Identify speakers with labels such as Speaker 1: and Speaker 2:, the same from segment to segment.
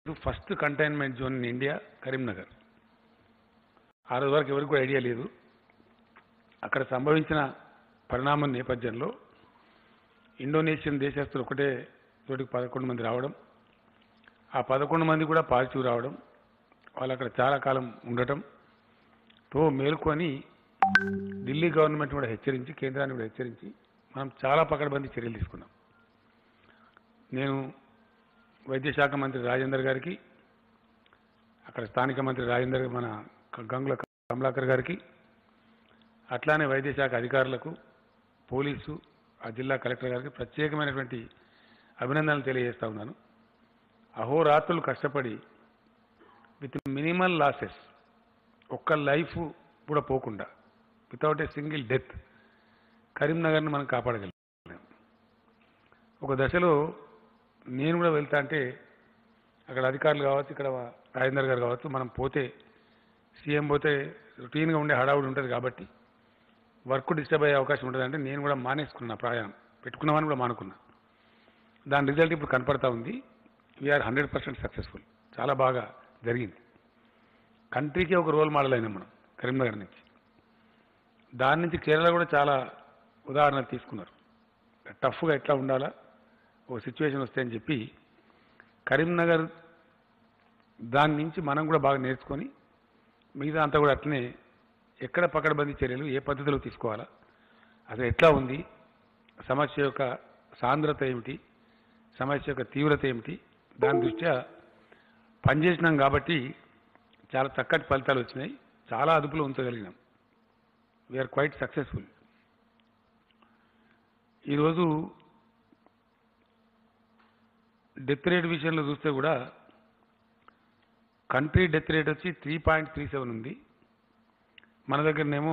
Speaker 1: first containment zone in India Karimnagar ఆ రోజు వరకు ఎవరికి కూడా ఐడియా లేదు అక్కడ సంభవించిన పరిణామం నేపథ్యంలో ఇండోనేషియన్ దేశస్తులు ఒకటే చోటికి పదకొండు మంది రావడం ఆ పదకొండు మంది కూడా పాజిటివ్ రావడం వాళ్ళు అక్కడ చాలా కాలం ఉండటం తో మేల్కొని ఢిల్లీ గవర్నమెంట్ కూడా హెచ్చరించి కేంద్రాన్ని కూడా హెచ్చరించి మనం చాలా పకడ్బందీ చర్యలు తీసుకున్నాం నేను వైద్య శాఖ మంత్రి రాజేందర్ గారికి అక్కడ స్థానిక మంత్రి రాజేందర్ మన గంగుల కమలాకర్ గారికి అట్లానే వైద్య శాఖ అధికారులకు పోలీసు ఆ జిల్లా కలెక్టర్ గారికి ప్రత్యేకమైనటువంటి అభినందనలు తెలియజేస్తా ఉన్నాను అహోరాత్రులు కష్టపడి విత్ మినిమల్ లాసెస్ ఒక్క లైఫ్ కూడా పోకుండా వితౌట్ ఏ సింగిల్ డెత్ కరీంనగర్ని మనం కాపాడగలిగాం ఒక దశలో నేను కూడా వెళ్తా అంటే అక్కడ అధికారులు కావచ్చు ఇక్కడ రాజేందర్ గారు కావచ్చు మనం పోతే సీఎం పోతే రొటీన్గా ఉండే హడావుడి ఉంటుంది కాబట్టి వర్క్ డిస్టర్బ్ అయ్యే అవకాశం ఉంటుంది అంటే నేను కూడా మానేసుకున్నా ప్రయాణం పెట్టుకున్నామని కూడా మానుకున్నా దాని రిజల్ట్ ఇప్పుడు కనపడతా ఉంది వీఆర్ హండ్రెడ్ పర్సెంట్ సక్సెస్ఫుల్ చాలా బాగా జరిగింది కంట్రీకి ఒక రోల్ మోడల్ అయినాం మనం కరీంనగర్ నుంచి దాని నుంచి కేరళ కూడా చాలా ఉదాహరణలు తీసుకున్నారు టఫ్గా ఎట్లా ఉండాలా ఓ సిచ్యువేషన్ వస్తే అని చెప్పి కరీంనగర్ దాని నుంచి మనం కూడా బాగా నేర్చుకొని మిగతా అంతా కూడా అట్లనే ఎక్కడ పకడ్బందీ చర్యలు ఏ పద్ధతిలో తీసుకోవాలా అసలు ఎట్లా ఉంది సమస్య యొక్క సాంద్రత ఏమిటి సమస్య యొక్క తీవ్రత ఏమిటి దాని దృష్ట్యా పనిచేసినాం కాబట్టి చాలా చక్కటి ఫలితాలు వచ్చినాయి చాలా అదుపులో ఉంచగలిగినాం వీఆర్ క్వైట్ సక్సెస్ఫుల్ ఈరోజు డెత్ రేట్ విషయంలో చూస్తే కూడా కంట్రీ డెత్ రేట్ వచ్చి త్రీ పాయింట్ త్రీ సెవెన్ ఉంది మన దగ్గరనేమో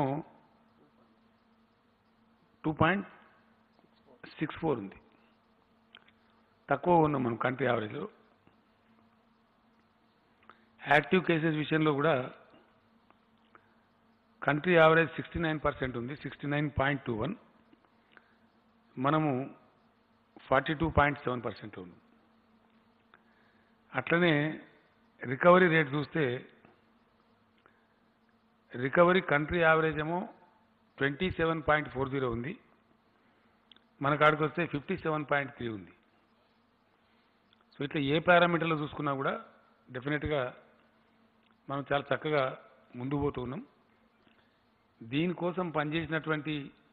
Speaker 1: టూ పాయింట్ సిక్స్ ఫోర్ ఉంది తక్కువ ఉన్నాం మనం కంట్రీ యావరేజ్లో యాక్టివ్ కేసెస్ విషయంలో కూడా country average sixty nine percent ఉంది sixty nine point two one మనము forty two point seven percent ఉంది అట్లనే రికవరీ రేట్ చూస్తే రికవరీ కంట్రీ యావరేజ్ ఏమో twenty seven point four zero ఉంది మన కాడికి వస్తే ఫిఫ్టీ సెవెన్ పాయింట్ త్రీ ఉంది సో ఇట్లా ఏ పారామీటర్లో చూసుకున్నా కూడా డెఫినెట్గా మనం చాలా చక్కగా ముందు పోతూ ఉన్నాం దీనికోసం పనిచేసినటువంటి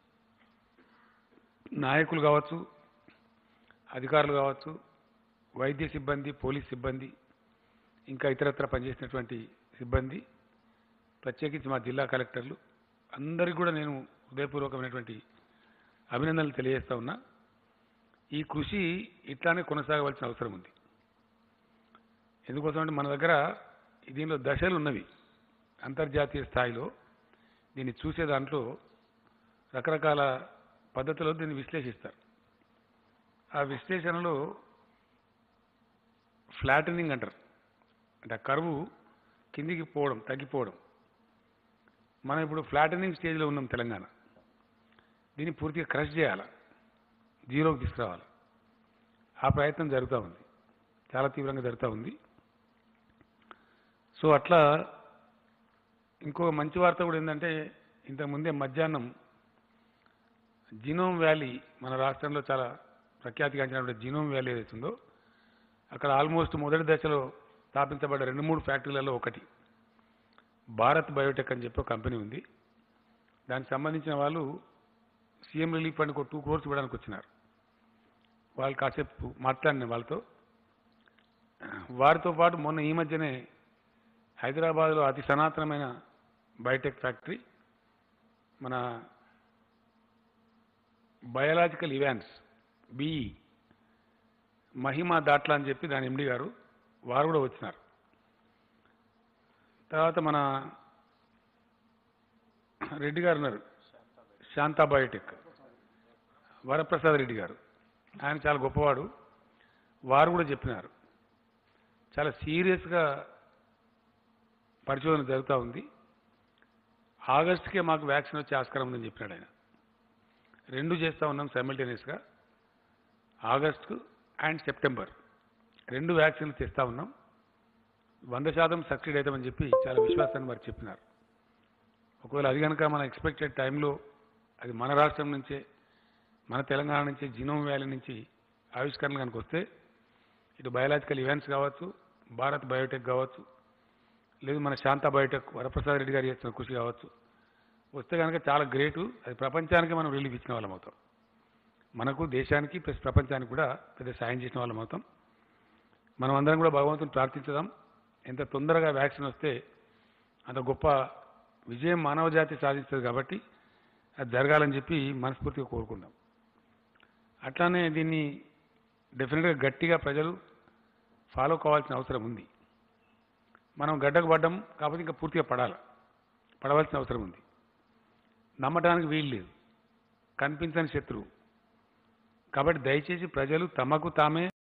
Speaker 1: నాయకులు కావచ్చు అధికారులు కావచ్చు వైద్య సిబ్బంది పోలీస్ సిబ్బంది ఇంకా ఇతరత్ర పనిచేసినటువంటి సిబ్బంది ప్రత్యేకించి మా జిల్లా కలెక్టర్లు అందరికీ కూడా నేను హృదయపూర్వకమైనటువంటి అభినందనలు తెలియజేస్తా ఉన్నా ఈ కృషి ఇట్లానే కొనసాగవలసిన అవసరం ఉంది ఎందుకోసం అంటే మన దగ్గర దీనిలో దశలు ఉన్నవి అంతర్జాతీయ స్థాయిలో దీన్ని చూసే దాంట్లో రకరకాల పద్ధతిలో దీన్ని విశ్లేషిస్తారు ఆ విశ్లేషణలో ఫ్లాటనింగ్ అంటారు అంటే ఆ కరువు కిందికి పోవడం తగ్గిపోవడం మనం ఇప్పుడు ఫ్లాటనింగ్ స్టేజ్లో ఉన్నాం తెలంగాణ దీన్ని పూర్తిగా క్రష్ చేయాలి జీరోకి తీసుకురావాలి ఆ ప్రయత్నం జరుగుతూ ఉంది చాలా తీవ్రంగా జరుగుతూ ఉంది సో అట్లా ఇంకో మంచి వార్త కూడా ఏంటంటే ఇంతకుముందే మధ్యాహ్నం జినోమ్ వ్యాలీ మన రాష్ట్రంలో చాలా ప్రఖ్యాతిగాంచినటువంటి జినోమ్ వ్యాలీ ఏదైతుందో అక్కడ ఆల్మోస్ట్ మొదటి దశలో స్థాపించబడ్డ రెండు మూడు ఫ్యాక్టరీలలో ఒకటి భారత్ బయోటెక్ అని చెప్పి ఒక కంపెనీ ఉంది దానికి సంబంధించిన వాళ్ళు సీఎం రిలీఫ్ ఫండ్కి ఒక టూ క్రోర్స్ ఇవ్వడానికి వచ్చినారు వాళ్ళు కాసేపు మాట్లాడిన వాళ్ళతో వారితో పాటు మొన్న ఈ మధ్యనే హైదరాబాద్లో అతి సనాతనమైన బయోటెక్ ఫ్యాక్టరీ మన బయాలజికల్ ఇవాన్స్ బిఈ మహిమా దాట్లా అని చెప్పి దాని ఎండి గారు వారు కూడా వచ్చినారు తర్వాత మన రెడ్డి గారు ఉన్నారు శాంతా బయోటెక్ వరప్రసాద్ రెడ్డి గారు ఆయన చాలా గొప్పవాడు వారు కూడా చెప్పినారు చాలా సీరియస్గా పరిశోధన జరుగుతూ ఉంది ఆగస్టుకే మాకు వ్యాక్సిన్ వచ్చే ఆస్కారం ఉందని చెప్పినాడు ఆయన రెండు చేస్తూ ఉన్నాం సైమల్టేనియస్గా ఆగస్టు అండ్ సెప్టెంబర్ రెండు వ్యాక్సిన్లు తెస్తా ఉన్నాం వంద శాతం సక్సీడ్ అవుతామని చెప్పి చాలా విశ్వాసాన్ని వారు చెప్పినారు ఒకవేళ అది కనుక మన ఎక్స్పెక్టెడ్ టైంలో అది మన రాష్ట్రం నుంచే మన తెలంగాణ నుంచి జినోమ్ వ్యాలీ నుంచి ఆవిష్కరణ కనుక వస్తే ఇటు బయాలజికల్ ఈవెంట్స్ కావచ్చు భారత్ బయోటెక్ కావచ్చు లేదు మన శాంత బయోటెక్ వరప్రసాద్ రెడ్డి గారు చేస్తున్న కృషి కావచ్చు వస్తే కనుక చాలా గ్రేటు అది ప్రపంచానికి మనం రిలీఫ్ ఇచ్చిన వాళ్ళం అవుతాం మనకు దేశానికి ప్లస్ ప్రపంచానికి కూడా పెద్ద సాయం చేసిన వాళ్ళం అవుతాం మనం అందరం కూడా భగవంతుని ప్రార్థించుదాం ఎంత తొందరగా వ్యాక్సిన్ వస్తే అంత గొప్ప విజయం మానవ జాతి సాధిస్తుంది కాబట్టి అది జరగాలని చెప్పి మనస్ఫూర్తిగా కోరుకుందాం అట్లానే దీన్ని డెఫినెట్గా గట్టిగా ప్రజలు ఫాలో కావాల్సిన అవసరం ఉంది మనం గడ్డకు పడ్డం కాకపోతే ఇంకా పూర్తిగా పడాలి పడవలసిన అవసరం ఉంది నమ్మటానికి వీలు లేదు కనిపించని శత్రువు కాబట్టి దయచేసి ప్రజలు తమకు తామే